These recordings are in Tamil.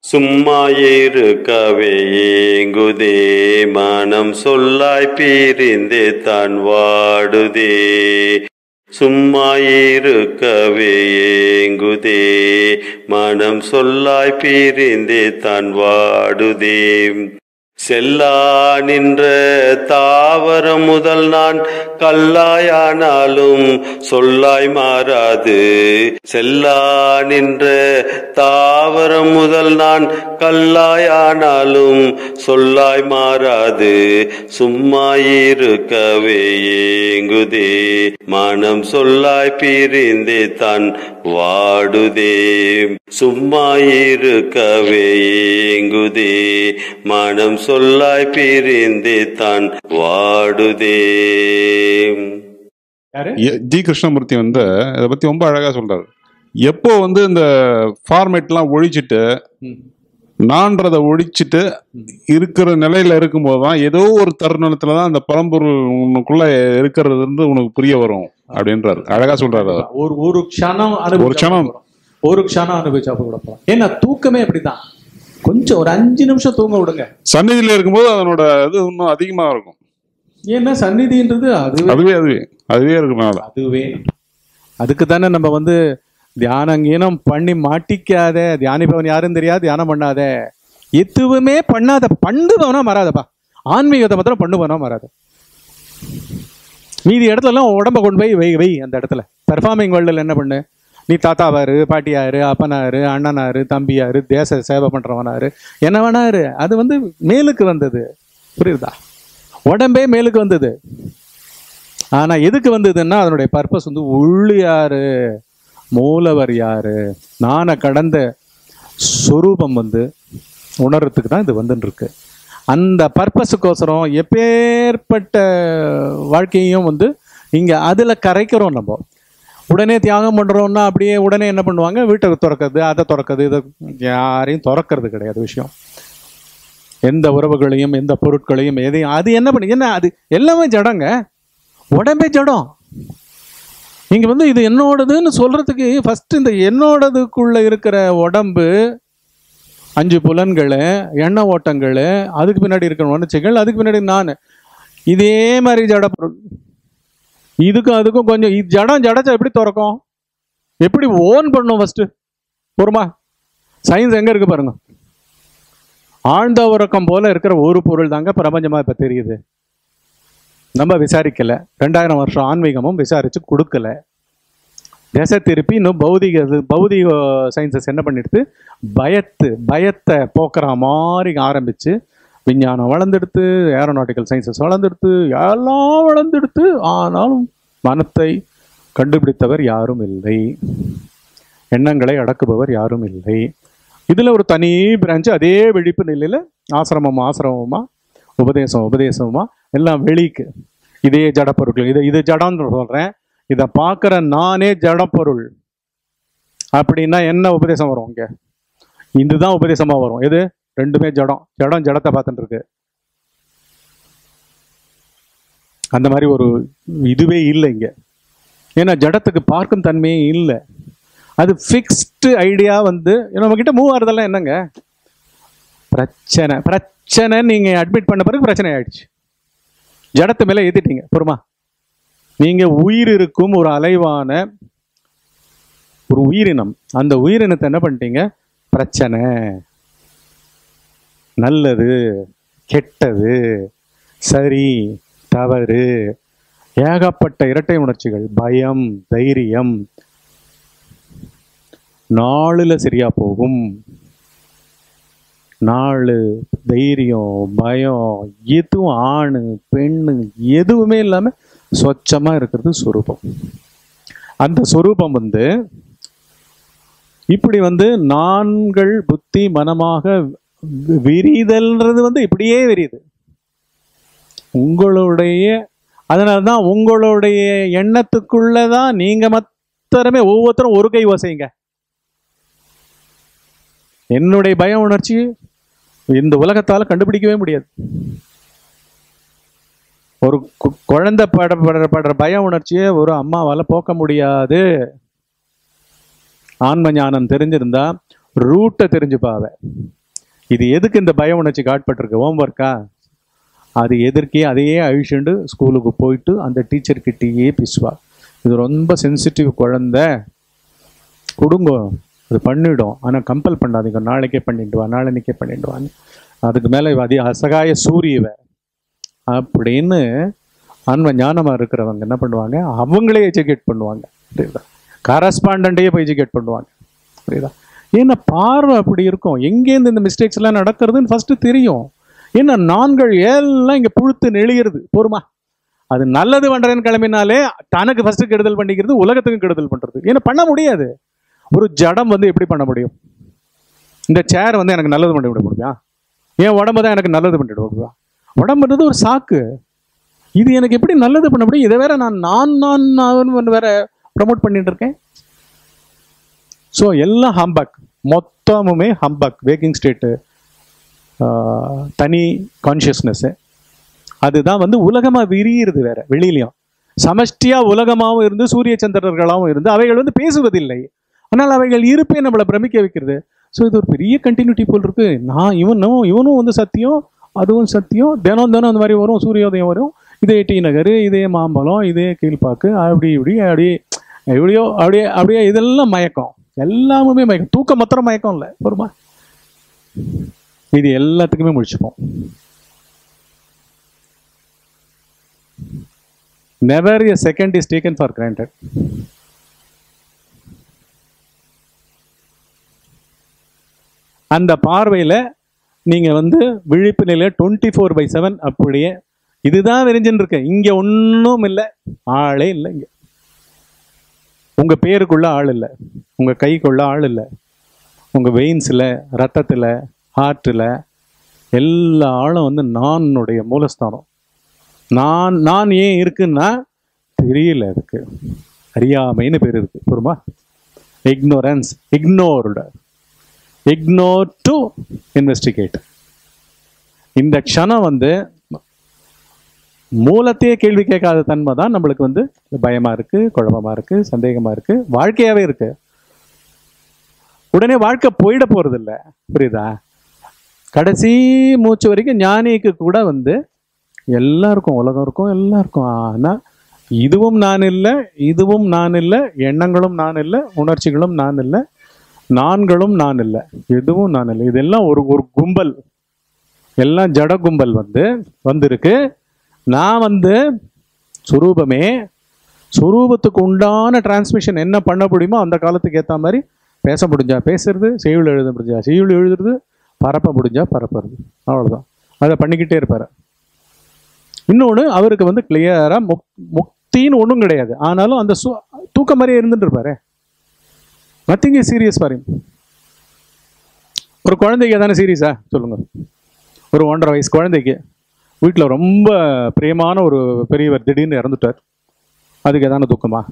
சும்மா இருக்கவே ஏங்குதே மனம் சொல்லாய் பிரிந்தே தான் வாடுதே சும்மா இருக்கவே ஏங்குதே மனம் சொல்லாய் பிரிந்தே தான் வாடுதே செல்லா நின்ற தாவரம் முதல் நான் கல்லாயானாலும் சொல்லாய் மாறாது செல்லா நின்ற தாவரம் முதல் நான் கல்லாயானாலும் சொல்லாய் மாறாது சும்மா இருக்கவே ஏங்குதே மனம் சொல்லாய் பிரிந்தே தான் வாடுதே சும்மா இருக்கவே ஏங்குதே மனம் சொல்லாய் பிரிந்தே தான் வாடுதே யாரு எ- ஜி கிருஷ்ணமூர்த்தி வந்து இதை பத்தி ரொம்ப அழகா சொல்றாரு எப்போ வந்து இந்த ஃபார்மேட்லாம் ஒழிச்சிட்டு ம். நான்றதை ஒழிச்சிட்டு இருக்கிற நிலையில இருக்கும்போது தான் ஏதோ ஒரு தருணத்துல தான் அந்த பரம்பொருள் உனக்குள்ள இருக்கிறது வந்து உனக்கு புரிய வரும் அப்படின்றாரு அழகா சொல்றாரு அவர். ஒரு ஒரு க்ஷணம் ஒரு அனுபவிச்சா க்ஷணம். கூட போதும். ஒரு க்ஷணம் அனுபவிச்சா கூட போதும். ஏன்னா தூக்கமே அப்படிதான் கொஞ்சம் ஒரு அஞ்சு நிமிஷம் தூங்க விடுங்க சந்நிதியில இருக்கும்போது அதனோட இது இன்னும் அதிகமா இருக்கும் ஏன்னா சந்நிதின்றது அதுவே அதுவே அதுவே அதுவே இருக்கிறனால அதுவே அதுக்கு தானே நம்ம வந்து தியானம் கீனம் பண்ணி மாட்டிக்காத தியானிப்பவன் யாரும் தெரியாது தியானம் பண்ணாத எதுவுமே பண்ணாத பண்ணுபவனா மறாதப்பா ஆன்மீகத்தை மாத்திரம் பண்ணுபவனா மறாத மீதி இடத்துல எல்லாம் உடம்ப கொண்டு போய் வை வை அந்த இடத்துல பெர்ஃபார்மிங் வேர்ல்டில் என்ன பண்ணு நீ தாத்தாவாரு பாட்டியாரு அப்பனாரு அண்ணனாரு தம்பியாரு தேச சேவை பண்றவனாரு என்ன வேணாரு அது வந்து மேலுக்கு வந்தது புரியுதா உடம்பே மேலுக்கு வந்தது ஆனா எதுக்கு வந்ததுன்னா அதனுடைய பர்பஸ் வந்து உள்ளு யாரு மூலவர் யாரு நானை கடந்த சொரூபம் வந்து உணர்றதுக்கு தான் இது வந்துன்னு இருக்கு அந்த பர்பஸுக்கோசரம் எப்பேற்பட்ட வாழ்க்கையும் வந்து இங்க அதுல கரைக்கிறோம் நம்ம உடனே தியாகம் பண்றோம்னா அப்படியே உடனே என்ன பண்ணுவாங்க வீட்டை திறக்கிறது அதை திறக்கிறது இதை யாரையும் திறக்கிறது கிடையாது விஷயம் எந்த உறவுகளையும் எந்த பொருட்களையும் எதையும் அது என்ன பண்ணி என்ன அது எல்லாமே ஜடங்க உடம்பே ஜடம் இங்க வந்து இது என்னோடதுன்னு சொல்றதுக்கு ஃபர்ஸ்ட் இந்த என்னோடதுக்குள்ள இருக்கிற உடம்பு அஞ்சு புலன்கள் எண்ண ஓட்டங்கள் அதுக்கு பின்னாடி இருக்கிற உணர்ச்சிகள் அதுக்கு பின்னாடி நான் இதே மாதிரி ஜட பொருள் இதுக்கும் அதுக்கும் கொஞ்சம் இது ஜடம் ஜடச்சா எப்படி திறக்கும் எப்படி ஓன் பண்ணும் ஃபர்ஸ்ட் பொறுமா சயின்ஸ் எங்க இருக்கு பாருங்க ஆழ்ந்த உறக்கம் போல இருக்கிற ஒரு பொருள் தாங்க பிரபஞ்சமா இப்ப தெரியுது நம்ம விசாரிக்கல ரெண்டாயிரம் வருஷம் ஆன்மீகமும் விசாரிச்சு கொடுக்கல திசை திருப்பி இன்னும் பௌதிக இது- பௌதிக சயின்சஸ் என்ன பண்ணிடுது பயத்து பயத்தை போக்குற மாதிரி ஆரம்பிச்சு விஞ்ஞானம் வளர்ந்தெடுத்து ஏரோநாட்டிக்கல் சயின்சஸ் வளர்ந்தெடுத்து எல்லாம் வளர்ந்தெடுத்து ஆனாலும் மனத்தை கண்டுபிடித்தவர் யாரும் இல்லை எண்ணங்களை அடக்குபவர் யாரும் இல்லை இதுல ஒரு தனி பிரான்ச் அதே விழிப்பு நிலையில ஆசிரமம் ஆசிரமமா உபதேசம் உபதேசமா எல்லாம் வெளிக்கு இதே ஜட பொருட்கள் இது இது ஜடம்னு சொல்றேன் இதை பார்க்குற நானே ஜடப்பொருள் அப்படின்னா என்ன உபதேசம் வரும் இங்க இதுதான் உபதேசமா வரும் எது ரெண்டுமே ஜடம் ஜடம் ஜடத்தை பார்த்துட்டு இருக்கு அந்த மாதிரி ஒரு இதுவே இல்லை இங்க ஏன்னா ஜடத்துக்கு பார்க்கும் தன்மையே இல்லை அது ஃபிக்ஸ்டு ஐடியா வந்து நம்ம கிட்ட மூவ் ஆறதெல்லாம் என்னங்க பிரச்சனை பிரச்சனை நீங்க அட்மிட் பண்ண பிறகு பிரச்சனை ஆயிடுச்சு ஜடத்து மேல ஏத்திட்டீங்க பொறுமா நீங்க உயிர் இருக்கும் ஒரு அலைவான ஒரு உயிரினம் அந்த உயிரினத்தை என்ன பண்ணிட்டீங்க பிரச்சனை நல்லது கெட்டது சரி தவறு ஏகப்பட்ட இரட்டை உணர்ச்சிகள் பயம் தைரியம் நாளுல சரியா போகும் நாலு தைரியம் பயம் எதுவும் ஆணு பெண்ணு எதுவுமே இல்லாம சொச்சமா இருக்கிறது சொரூபம் அந்த சொரூபம் வந்து இப்படி வந்து நான்கள் புத்தி மனமாக வி- விரிதல்ன்றது வந்து இப்படியே விரியுது உங்களுடைய அதனால தான் உங்களுடைய எண்ணத்துக்குள்ளதான் நீங்க மாத்திரமே ஒவ்வொருத்தரும் ஒரு கை வசைங்க என்னுடைய பய உணர்ச்சி இந்த உலகத்தால கண்டுபிடிக்கவே முடியாது ஒரு கு- குழந்தை பட படுற படுற பய உணர்ச்சியை ஒரு அம்மாவால போக்க முடியாது ஆன்ம ஞானம் தெரிஞ்சிருந்தா ரூட்டை தெரிஞ்சுப்பாவ இது எதுக்கு இந்த பய உணர்ச்சிக்கு ஆட்பட்டிருக்கு ஹோம்ஒர்க்கா அது எதற்கே அதையே அழிச்சுண்டு ஸ்கூலுக்கு போயிட்டு அந்த டீச்சர் கிட்டேயே பேசுவா இது ரொம்ப சென்சிட்டிவ் குழந்தை கொடுங்க அது பண்ணிடும் ஆனால் கம்பல் பண்ணாதீங்க நாளைக்கே பண்ணிட்டு வா நாளன்னைக்கே பண்ணிட்டு வான்னு அதுக்கு மேலே அதி அசகாய சூரியவ அப்படின்னு அன்வ ஞானமாக இருக்கிறவங்க என்ன பண்ணுவாங்க அவங்களே எஜுகேட் பண்ணுவாங்க புரியுதா கரஸ்பாண்டையே போய் எஜுகேட் பண்ணுவாங்க புரியுதா ஏன்னா பார்வை அப்படி இருக்கும் எங்கேருந்து இந்த மிஸ்டேக்ஸ் எல்லாம் நடக்கிறதுன்னு ஃபர்ஸ்ட் தெரியும் ஏன்னா நான்கள் எல்லாம் இங்கே புழுத்து நெளிகிறது போருமா அது நல்லது பண்றேன்னு கிளம்பினாலே தனக்கு ஃபர்ஸ்ட் கெடுதல் பண்ணிக்கிறது உலகத்துக்கும் கெடுதல் பண்றது ஏன்னா பண்ண முடியாது ஒரு ஜடம் வந்து எப்படி பண்ண முடியும் இந்த சேர் வந்து எனக்கு நல்லது பண்ணி விட முடியுமா என் உடம்பு தான் எனக்கு நல்லது பண்ணிட்டு விடுவா உடம்புன்றது ஒரு சாக்கு இது எனக்கு எப்படி நல்லது பண்ண முடியும் இதை வேற நான் நான் நான் நான் வேற ப்ரமோட் பண்ணிட்டு இருக்கேன் ஸோ எல்லாம் ஹம்பக் மொத்தமுமே ஹம்பக் வேக்கிங் ஸ்டேட்டு தனி கான்ஷியஸ்னஸ்ஸு அதுதான் வந்து உலகமா விரியுறது வேற வெளியிலையும் சமஷ்டியா உலகமாகவும் இருந்து சூரிய சந்திரர்களாகவும் இருந்து அவைகள் வந்து பேசுவதில்லை ஆனால் அவைகள் இருப்பே நம்மளை பிரமிக்க வைக்கிறது ஸோ இது ஒரு பெரிய கண்டினியூட்டி போல் இருக்கு நான் இவனும் இவனும் வந்து சத்தியம் அதுவும் சத்தியம் தினம் தினம் அந்த மாதிரி வரும் சூரியோதயம் வரும் இதே டி நகர் இதே மாம்பழம் இதே கீழ்பாக்கு அப்படி இப்படி அப்படியே எப்படியோ அப்படியே அப்படியே இதெல்லாம் மயக்கம் எல்லாமுமே மயக்கம் தூக்கம் மாத்திரம் மயக்கம் இல்லை ஒருமா இது எல்லாத்துக்குமே முடிச்சுப்போம் never a second is taken for granted அந்த பார்வையில் நீங்கள் வந்து விழிப்பு நிலையில் டுவெண்ட்டி ஃபோர் பை செவன் அப்படியே இதுதான் விரிஞ்சுன்னு இருக்கு இங்கே ஒன்றும் இல்லை ஆளே இல்லை இங்கே உங்கள் பேருக்குள்ள ஆள் இல்லை உங்கள் கைக்குள்ள ஆள் இல்லை உங்கள் வெயின்ஸில் ரத்தத்தில் ஹார்ட்டில் எல்லா ஆளும் வந்து நானுடைய மூலஸ்தானம் நான் நான் ஏன் இருக்குன்னா தெரியல அதுக்கு அறியாமைன்னு பேர் இருக்கு புரியுமா ignorance ignored ignore to investigate இந்த க்ஷணம் வந்து மூலத்தையே கேள்வி கேட்காத தன்மை தான் நம்மளுக்கு வந்து பயமா இருக்கு குழப்பமா இருக்கு சந்தேகமா இருக்கு வாழ்க்கையாவே இருக்கு உடனே வாழ்க்கை போயிட போறது இல்ல புரியுதா கடைசி மூச்சு வரைக்கும் ஞானிக்கு கூட வந்து எல்லாருக்கும் உலகம் இருக்கும் எல்லாம் இருக்கும் ஆனா இதுவும் நான் இல்லை இதுவும் நான் இல்லை எண்ணங்களும் நான் இல்லை உணர்ச்சிகளும் நான் இல்லை நான்களும் நான் இல்லை எதுவும் நான் இல்லை இதெல்லாம் ஒரு ஒரு கும்பல் எல்லாம் ஜட கும்பல் வந்து வந்திருக்கு நான் வந்து சுரூபமே சுரூபத்துக்கு உண்டான டிரான்ஸ்மிஷன் என்ன பண்ண முடியுமோ அந்த காலத்துக்கு ஏற்ற மாதிரி பேச முடிஞ்சா பேசுறது செய்யுள் எழுத முடிஞ்சா செய்யுள் எழுதுறது பரப்ப முடிஞ்சா பரப்புறது அவ்வளவுதான் அதை பண்ணிக்கிட்டே இருப்பாரு இன்னொன்று அவருக்கு வந்து கிளியரா முக் முக்தின்னு ஒன்றும் கிடையாது ஆனாலும் அந்த சு தூக்கம் மாதிரியே இருந்துட்டு இருப்பாரு நத்திங் இஸ் சீரியஸ் ஃபார் ஒரு குழந்தைக்கு தானே சீரியஸா சொல்லுங்க ஒரு ஒன்றரை வயசு குழந்தைக்கு வீட்டில் ரொம்ப பிரியமான ஒரு பெரியவர் திடீர்னு இறந்துட்டார் அதுக்கு எதான துக்கமா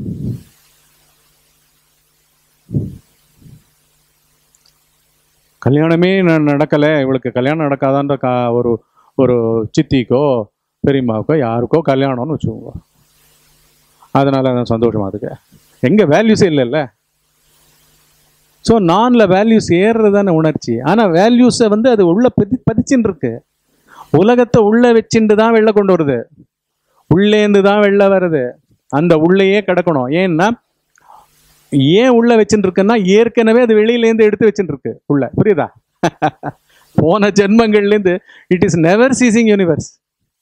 கல்யாணமே ந- நடக்கல இவளுக்கு கல்யாணம் நடக்காதான்ற கா ஒரு ஒரு சித்திக்கோ பெரியம்மாவுக்கோ யாருக்கோ கல்யாணம்னு வச்சுக்கோங்க அதனால நான் சந்தோஷமா அதுக்கு எங்க வேல்யூஸே இல்லைல்ல ஸோ நானில் வேல்யூஸ் ஏறுறது தானே உணர்ச்சி ஆனால் வேல்யூஸை வந்து அது உள்ள பதி பதிச்சுன்னு இருக்கு உலகத்தை உள்ள வச்சுட்டு தான் வெளில கொண்டு வருது உள்ளேந்து தான் வெளில வருது அந்த உள்ளேயே கிடக்கணும் ஏன்னா ஏன் உள்ள வச்சுட்டு இருக்குன்னா ஏற்கனவே அது வெளியிலேருந்து எடுத்து வச்சுட்டு இருக்கு உள்ள புரியுதா போன ஜென்மங்கள்லேருந்து it is never ceasing universe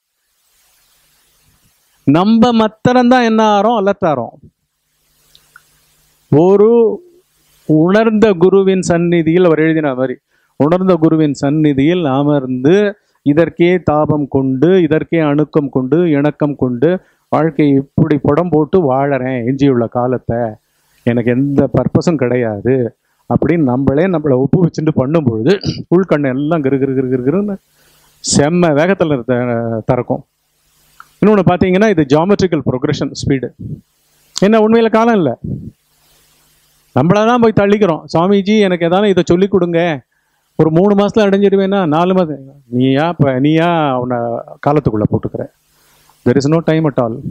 நம்ம மாத்திரம்தான் என்ன ஆறோம் அலர்ட் ஆறோம் ஒரு உணர்ந்த குருவின் சந்நிதியில் அவர் எழுதின மாதிரி உணர்ந்த குருவின் சந்நிதியில் அமர்ந்து இதற்கே தாபம் கொண்டு இதற்கே அணுக்கம் கொண்டு இணக்கம் கொண்டு வாழ்க்கையை இப்படி புடம் போட்டு வாழறேன் எஞ்சியுள்ள காலத்தை எனக்கு எந்த பர்பஸும் கிடையாது அப்படின்னு நம்மளே நம்மளை ஒப்பு வச்சுட்டு பண்ணும்பொழுது உள்கண்ணு எல்லாம் கிரு கிரு கிரு கிரு கிருன்னு செம்ம வேகத்தில் திறக்கும் இன்னொன்று பார்த்தீங்கன்னா இது ஜாமெட்ரிக்கல் ப்ரொக்ரெஷன் ஸ்பீடு என்ன உண்மையில் காலம் இல்லை நம்மள தான் போய் தள்ளிக்கிறோம் சாமிஜி எனக்கு ஏதாவது இதை சொல்லி கொடுங்க ஒரு மூணு மாசத்துல அடைஞ்சிடுவேன்னா நாலு மாதம் நீயா இப்போ நீயா அவனை காலத்துக்குள்ள போட்டுக்கிற there is no time at all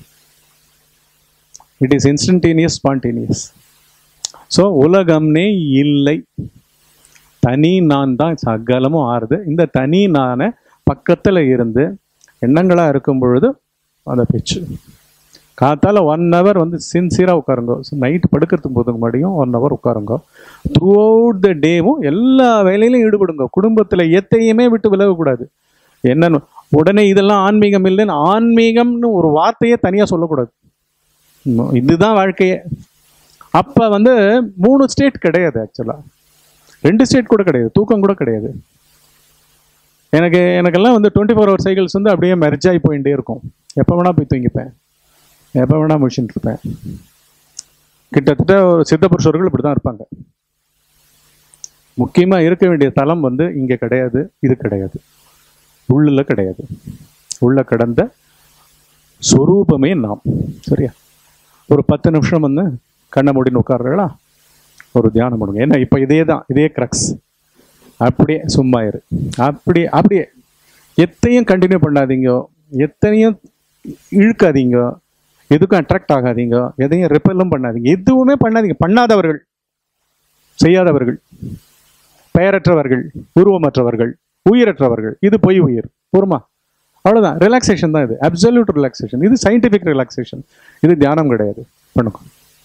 it is instantaneous spontaneous so உலகம்னே இல்லை தனி நான் தான் சகலமும் ஆறுது இந்த தனி நானை பக்கத்துல இருந்து எண்ணங்களா இருக்கும் பொழுது அந்த பேச்சு காத்தால ஒன் ஹவர் வந்து சின்சியராக உட்காருங்க நைட் படுக்கிறதுக்கு போதுக்கு முன்னாடியும் ஒன் ஹவர் உட்காருங்க த்ரூ அவுட் த டேவும் எல்லா வேலையிலும் ஈடுபடுங்க குடும்பத்துல எத்தையுமே விட்டு விலகக்கூடாது என்னன்னு உடனே இதெல்லாம் ஆன்மீகம் இல்லைன்னு ஆன்மீகம்னு ஒரு வார்த்தையே தனியா சொல்லக்கூடாது உம், இதுதான் வாழ்க்கையே அப்ப வந்து மூணு ஸ்டேட் கிடையாது ஆக்சுவலா ரெண்டு ஸ்டேட் கூட கிடையாது தூக்கம் கூட கிடையாது எனக்கு எனக்கெல்லாம் வந்து டுவெண்ட்டி ஃபோர் ஹவர் சைக்கிள்ஸ் வந்து அப்படியே மெர்ஜ் ஆகி போயிட்டே இருக்கும் எப்போ வேணா போய் தூங்கிப்பேன் எப்போ வேணா முடிச்சுட்டு இருப்பேன் கிட்டத்தட்ட ஒரு சித்த புருஷர்கள் இப்படி தான் இருப்பாங்க முக்கியமா இருக்க வேண்டிய தலம் வந்து இங்க கிடையாது இது கிடையாது உள்ளுல கிடையாது உள்ள கடந்த சொரூபமே நாம் சரியா ஒரு பத்து நிமிஷம் வந்து கண்ணை மூடின்னு உட்கார்றீங்களா ஒரு தியானம் பண்ணுங்க ஏன்னா இப்போ இதே தான் இதே கிரக்ஸ் அப்படியே சும்மா இரு அப்படியே அப்படியே எத்தையும் கண்டினியூ பண்ணாதீங்க எத்தனையும் இழுக்காதீங்க எதுக்கும் அட்ராக்ட் ஆகாதீங்க எதையும் ரிப்பெல்லும் பண்ணாதீங்க எதுவுமே பண்ணாதீங்க பண்ணாதவர்கள் செய்யாதவர்கள் பெயரற்றவர்கள் உருவமற்றவர்கள் உயிரற்றவர்கள் இது பொய் உயிர் பொறுமா அவ்வளவுதான் ரிலாக்ஸேஷன் தான் இது அப்சல்யூட் ரிலாக்ஸேஷன் இது சயின்டிஃபிக் ரிலாக்ஸேஷன் இது தியானம் கிடையாது பண்ணுங்க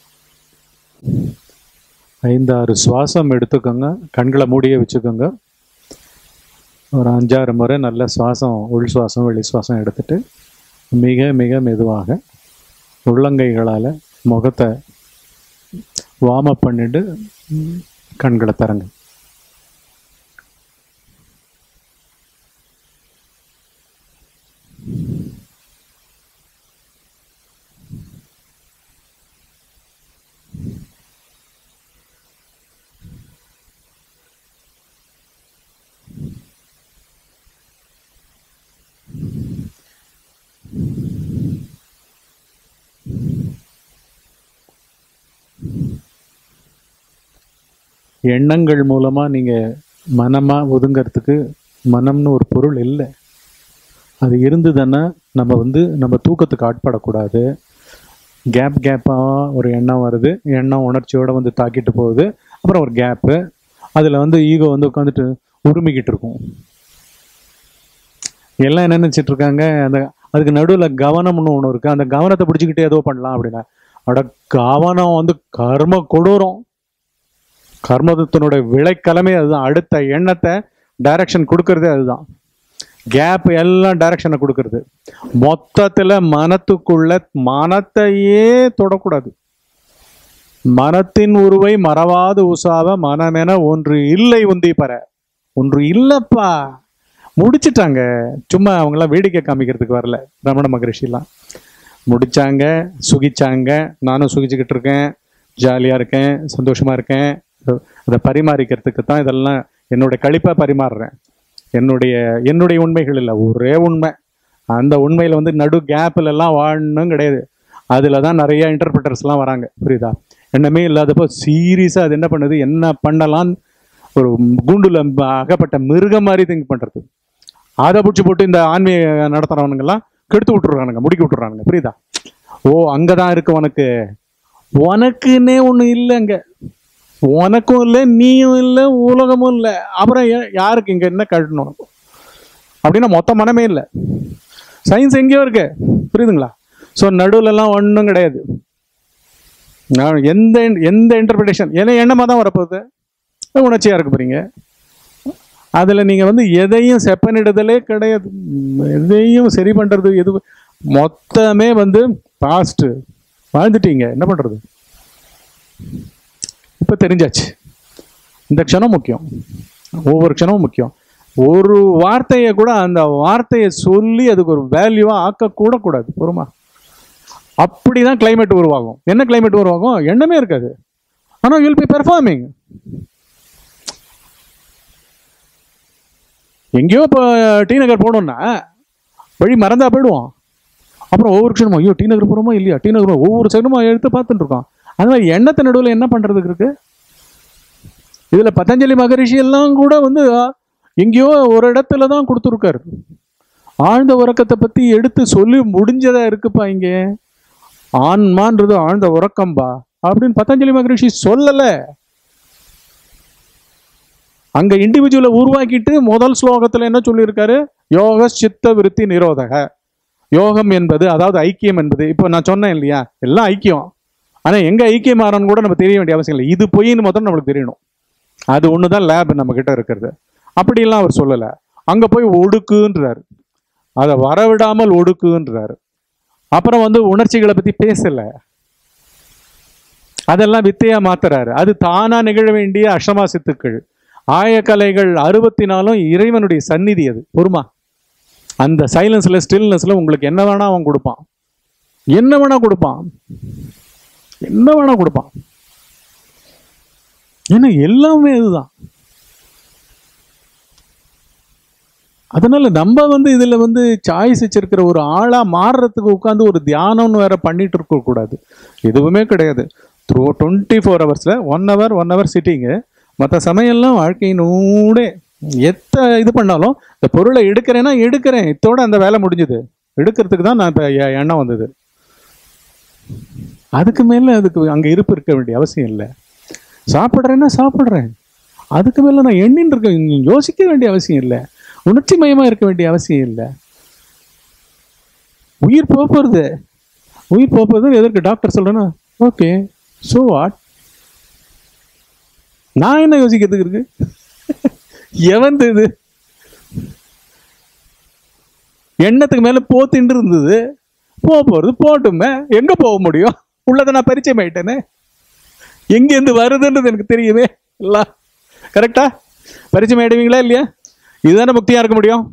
ஐந்தாறு சுவாசம் எடுத்துக்கோங்க கண்களை மூடியே வச்சுக்கோங்க ஒரு அஞ்சாறு முறை நல்ல சுவாசம் உள் சுவாசம் வெளி சுவாசம் எடுத்துட்டு மிக மிக மெதுவாக உள்ளங்கைகளால் முகத்தை வார்ம் அப் பண்ணிட்டு ம், கண்களை தரங்க எண்ணங்கள் மூலமா நீங்க மனமா ஒதுங்கிறதுக்கு மனம்னு ஒரு பொருள் இல்லை அது இருந்ததுன்னா நம்ம வந்து நம்ம தூக்கத்துக்கு ஆட்படக்கூடாது கேப் கேப்பாக ஒரு எண்ணம் வருது எண்ணம் உணர்ச்சியோட வந்து தாக்கிட்டு போகுது அப்புறம் ஒரு கேப்பு அதில் வந்து ஈகோ வந்து உட்காந்துட்டு உரிமிக்கிட்டு இருக்கும் எல்லாம் என்ன நினைச்சிட்டு இருக்காங்க அந்த அதுக்கு நடுவில் கவனம்னு ஒன்று இருக்கு அந்த கவனத்தை பிடிச்சிக்கிட்டே ஏதோ பண்ணலாம் அப்படின்னா அட கவனம் வந்து கர்ம கொடூரம் கர்மதத்தினுடைய விளைக்கலமே அதுதான் அடுத்த எண்ணத்தை டைரக்ஷன் கொடுக்கறதே அதுதான் கேப் எல்லாம் டைரக்ஷனை கொடுக்கறது மொத்தத்துல மனத்துக்குள்ள மனத்தையே தொடக்கூடாது மனத்தின் உருவை மறவாது உசாவ மனமென ஒன்று இல்லை உந்தி பர ஒன்று இல்லப்பா முடிச்சிட்டாங்க சும்மா அவங்களாம் வேடிக்கை காமிக்கிறதுக்கு வரல ரமண மகரிஷிலாம் முடிச்சாங்க சுகிச்சாங்க நானும் சுகிச்சுக்கிட்டு இருக்கேன் ஜாலியா இருக்கேன் சந்தோஷமா இருக்கேன் அதை பரிமாறிக்கிறதுக்கு தான் இதெல்லாம் என்னுடைய கழிப்பை பரிமாறுறேன் என்னுடைய என்னுடைய உண்மைகள் இல்லை ஒரே உண்மை அந்த உண்மையில வந்து நடு கேப்ல எல்லாம் வாழணும் கிடையாது அதுல தான் நிறைய இன்டர்பிரட்டர்ஸ்லாம் வராங்க புரியுதா என்னமே இல்லாதப்போ சீரியஸா அது என்ன பண்ணுது என்ன பண்ணலாம் ஒரு கூண்டுல அகப்பட்ட மிருகம் மாதிரி திங்க் பண்றது அதை பிடிச்சி போட்டு இந்த ஆன்மீக நடத்துறவனுங்கெல்லாம் கெடுத்து விட்டுறானுங்க முடிக்கி விட்டுறானுங்க புரியுதா ஓ அங்கதான் இருக்கு உனக்கு உனக்குன்னே ஒண்ணு இல்லை அங்க உனக்கும் இல்லை நீயும் இல்லை உலகமும் இல்லை அப்புறம் யா- யாருக்கு இங்க என்ன கட்டணும் அப்படின்னா மொத்த மனமே இல்லை சயின்ஸ் எங்கேயோ இருக்கு புரியுதுங்களா ஸோ நடுவுலலாம் ஒன்றும் கிடையாது நான் எந்த எந்த இன்டர்பிரிட்டேஷன் ஏன்னா எண்ணமாக தான் வரப்போகுது உணர்ச்சியாக இருக்க போறீங்க அதில் நீங்கள் வந்து எதையும் செப்பனிடுதலே கிடையாது உம், எதையும் சரி பண்ணுறது எது மொத்தமே வந்து பாஸ்ட்டு வாழ்ந்துட்டீங்க என்ன பண்ணுறது இப்போ தெரிஞ்சாச்சு இந்த க்ஷணம் முக்கியம் ஒவ்வொரு க்ஷணமும் முக்கியம் ஒரு வார்த்தையை கூட அந்த வார்த்தையை சொல்லி அதுக்கு ஒரு வேல்யூவாக ஆக்கக்கூட கூடாது பொறுமா அப்படிதான் climate உருவாகும் என்ன climate உருவாகும் எண்ணமே இருக்காது ஆனால் யூல் பி பெர்ஃபார்மிங் எங்கேயோ இப்போ டி நகர் போகணும்னா வழி மறந்தா போயிடுவோம் அப்புறம் ஒவ்வொரு க்ஷணமும் ஐயோ டி நகர் போகிறோமா இல்லையா டி நகர் போறோமா? ஒவ்வொரு செகண்டும் எடுத்து பார்த்துட்டு இருக்கோம் அந்த மாதிரி எண்ணத்து நடுவில் என்ன பண்ணுறதுக்கு இருக்கு இதில் பதஞ்சலி மகரிஷி எல்லாம் கூட வந்து எங்கேயோ ஒரு இடத்துல தான் கொடுத்துருக்காரு ஆழ்ந்த உறக்கத்தை பற்றி எடுத்து சொல்லி முடிஞ்சதா இருக்குப்பா இங்கே ஆன்மான்றது ஆழ்ந்த உறக்கம்பா அப்படின்னு பதஞ்சலி மகரிஷி சொல்லலை அங்க இண்டிவிஜுவலை உருவாக்கிட்டு முதல் ஸ்லோகத்துல என்ன சொல்லியிருக்காரு யோக சித்த விருத்தி நிரோதக யோகம் என்பது அதாவது ஐக்கியம் என்பது இப்போ நான் சொன்னேன் இல்லையா எல்லாம் ஐக்கியம் ஆனா எங்க ஐக்கியம் ஆறன்னு கூட நம்ம தெரிய வேண்டிய அவசியம் இல்லை இது பொய்ன்னு முதல்ல நம்மளுக்கு தெரியணும் அது ஒண்ணுதான் லேப் நம்ம கிட்ட இருக்கிறது அப்படிலாம் அவர் சொல்லல அங்க போய் ஒடுக்குன்றாரு அதை வரவிடாமல் ஒடுக்குன்றாரு அப்புறம் வந்து உணர்ச்சிகளை பத்தி பேசல அதெல்லாம் வித்தையா மாத்துறாரு அது தானா நிகழ வேண்டிய அஷ்டமா சித்துக்கள் ஆயக்கலைகள் அறுபத்தி நாலும் இறைவனுடைய சந்நிதி அது பொறுமா அந்த சைலன்ஸ்ல ஸ்டில்னஸ்ல உங்களுக்கு என்ன வேணா அவன் கொடுப்பான் என்ன வேணா கொடுப்பான் என்ன வேணா கொடுப்பான் ஏன்னா எல்லாமே இதுதான் அதனால நம்ம வந்து இதுல வந்து சாய்ஸ் வச்சிருக்கிற ஒரு ஆளா மாறுறதுக்கு உட்காந்து ஒரு தியானம்னு வேற பண்ணிட்டு இருக்க கூடாது எதுவுமே கிடையாது த்ரூ டுவெண்ட்டி ஃபோர் ஹவர்ஸ்ல one hour one hour sitting மற்ற சமயம்லாம் வாழ்க்கையினூடே எத்த இது பண்ணாலும் இந்த பொருளை எடுக்கிறேன்னா எடுக்கிறேன் இத்தோட அந்த வேலை முடிஞ்சுது எடுக்கிறதுக்கு தான் நான் இப்போ எண்ணம் வந்தது அதுக்கு மேல அதுக்கு அங்க இருப்பு இருக்க வேண்டிய அவசியம் இல்லை சாப்பிட்றேன்னா சாப்பிட்றேன் அதுக்கு மேல நான் எண்ணின்னு இருக்க யோசிக்க வேண்டிய அவசியம் இல்லை உணர்ச்சி மயமா இருக்க வேண்டிய அவசியம் இல்லை உயிர் போக போறது உயிர் போக போறது எதற்கு டாக்டர் சொல்றேன்னா ஓகே ஸோ வாட் நான் என்ன யோசிக்கிறதுக்கு இருக்கு எவன்து இது எண்ணத்துக்கு மேல போத்தின்னு இருந்தது போக போறது போட்டுமே எங்க போக முடியும் உள்ளதை நான் பரிச்சயம் ஆயிட்டேனே எங்கேருந்து வருதுன்றது எனக்கு தெரியுமே எல்லாம் கரெக்டா பரிச்சயம் ஆயிடுவீங்களா இல்லையா இதுதானே முக்தியா இருக்க முடியும்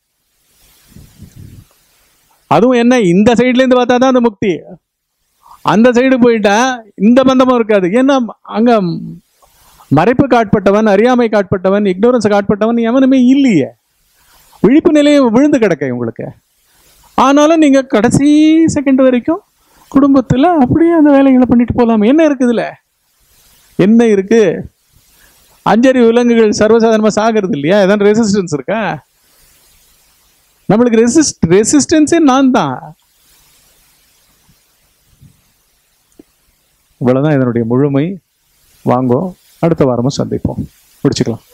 அதுவும் என்ன இந்த சைட்ல இருந்து பார்த்தா தான் அந்த முக்தி அந்த சைடு போயிட்டா இந்த பந்தமும் இருக்காது ஏன்னா அங்க மறைப்பு காட்பட்டவன் அறியாமை காட்பட்டவன் இக்னோரன்ஸ் காட்பட்டவன் எவனுமே இல்லையே விழிப்பு நிலையை விழுந்து கிடக்க உங்களுக்கு ஆனாலும் நீங்க கடைசி செகண்ட் வரைக்கும் குடும்பத்துல அப்படியே அந்த வேலைகளை பண்ணிட்டு போகலாம் என்ன இருக்குதுல என்ன இருக்கு அஞ்சறிவு விலங்குகள் சர்வசாதாரணமா சாகிறது இல்லையா ஏதாவது ரெசிஸ்டன்ஸ் இருக்கா நம்மளுக்கு ரெசிஸ்ட் ரெசிஸ்டன்ஸே நான் தான் இவ்வளவுதான் இதனுடைய முழுமை வாங்கோ அடுத்த வாரமும் சந்திப்போம் முடிச்சுக்கலாம்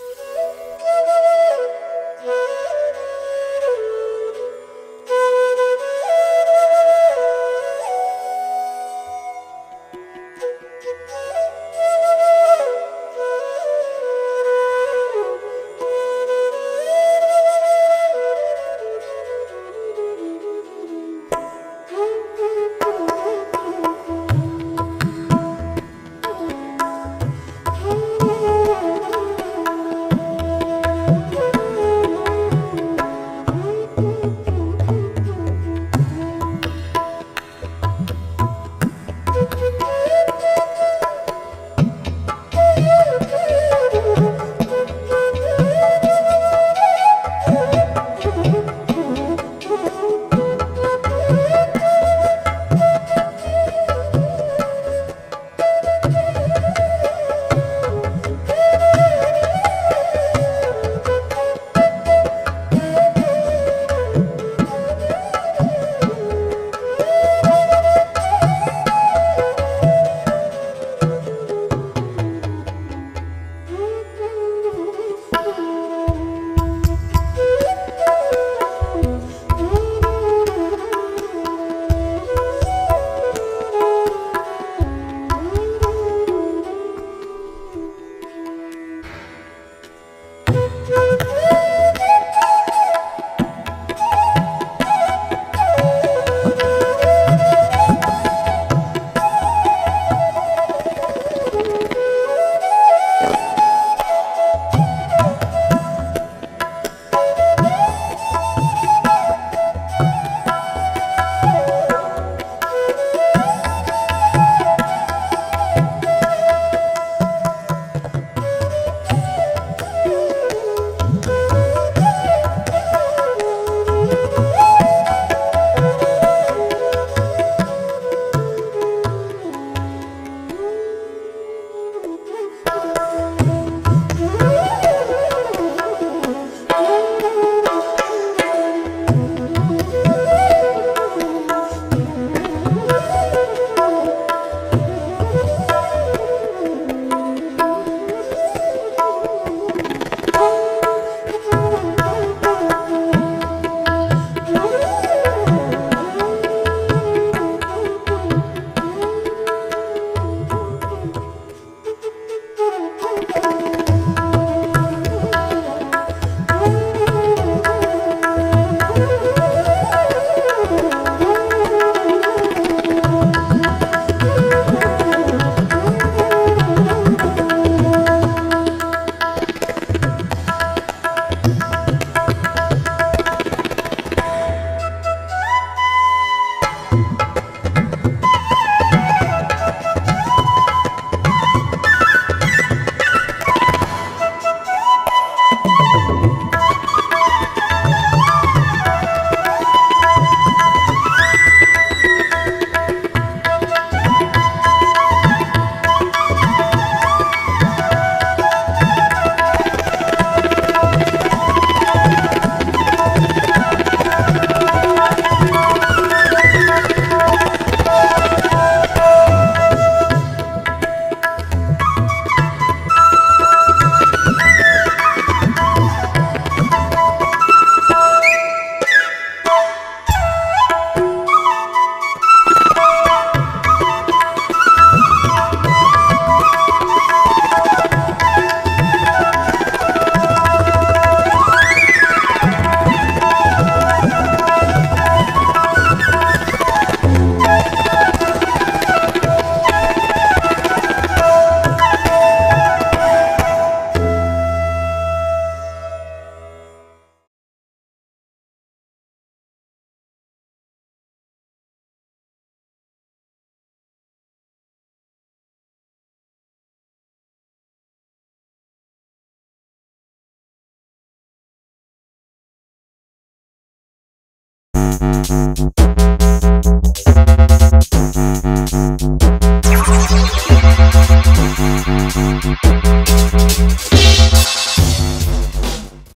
Thank